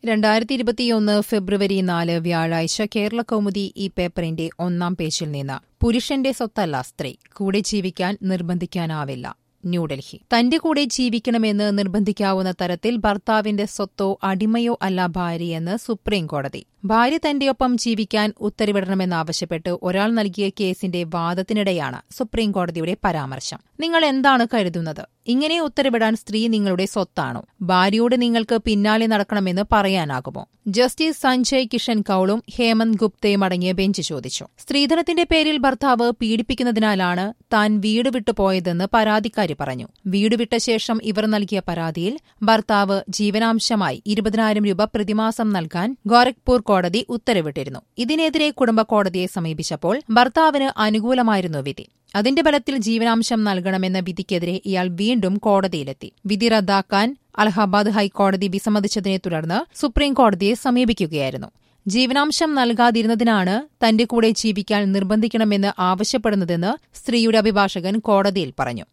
രണ്ടായിരത്തി ഇരുപത്തിയൊന്ന് ഫെബ്രുവരി നാല് വ്യാഴാഴ്ച കേരള കൗമുദി ഈ പേപ്പറിന്റെ ഒന്നാം പേജിൽ നിന്ന് പുരുഷന്റെ സ്വത്തല്ല സ്ത്രീ കൂടെ ജീവിക്കാൻ നിർബന്ധിക്കാനാവില്ല ന്യൂഡൽഹി തന്റെ കൂടെ ജീവിക്കണമെന്ന് നിർബന്ധിക്കാവുന്ന തരത്തിൽ ഭർത്താവിന്റെ സ്വത്തോ അടിമയോ അല്ല ഭാര്യയെന്ന് സുപ്രീം കോടതി ഭാര്യ തന്റെയൊപ്പം ജീവിക്കാൻ ഉത്തരവിടണമെന്നാവശ്യപ്പെട്ട് ഒരാൾ നൽകിയ കേസിന്റെ വാദത്തിനിടെയാണ് സുപ്രീം കോടതിയുടെ പരാമർശം നിങ്ങൾ എന്താണ് കരുതുന്നത് ഇങ്ങനെ ഉത്തരവിടാൻ സ്ത്രീ നിങ്ങളുടെ സ്വത്താണോ ഭാര്യയോട് നിങ്ങൾക്ക് പിന്നാലെ നടക്കണമെന്ന് പറയാനാകുമോ ജസ്റ്റിസ് സഞ്ജയ് കിഷൻ കൌളും ഹേമന്ത് ഗുപ്തയും അടങ്ങിയ ബെഞ്ച് ചോദിച്ചു സ്ത്രീധനത്തിന്റെ പേരിൽ ഭർത്താവ് പീഡിപ്പിക്കുന്നതിനാലാണ് താൻ വീട് വിട്ടുപോയതെന്ന് പരാതിക്കാരി പറഞ്ഞു വീട് വിട്ട ശേഷം ഇവർ നൽകിയ പരാതിയിൽ ഭർത്താവ് ജീവനാംശമായി ഇരുപതിനായിരം രൂപ പ്രതിമാസം നൽകാൻ ഗോരഖ്പൂർ കോടതി ഉത്തരവിട്ടിരുന്നു ഇതിനെതിരെ കുടുംബ കോടതിയെ സമീപിച്ചപ്പോൾ ഭർത്താവിന് അനുകൂലമായിരുന്നു വിധി അതിന്റെ ബലത്തിൽ ജീവനാംശം നൽകണമെന്ന വിധിക്കെതിരെ ഇയാൾ വീണ്ടും കോടതിയിലെത്തി വിധി റദ്ദാക്കാൻ അലഹബാദ് ഹൈക്കോടതി വിസമ്മതിച്ചതിനെ തുടർന്ന് സുപ്രീം കോടതിയെ സമീപിക്കുകയായിരുന്നു ജീവനാംശം നൽകാതിരുന്നതിനാണ് തന്റെ കൂടെ ജീവിക്കാൻ നിർബന്ധിക്കണമെന്ന് ആവശ്യപ്പെടുന്നതെന്ന് സ്ത്രീയുടെ അഭിഭാഷകൻ കോടതിയിൽ പറഞ്ഞു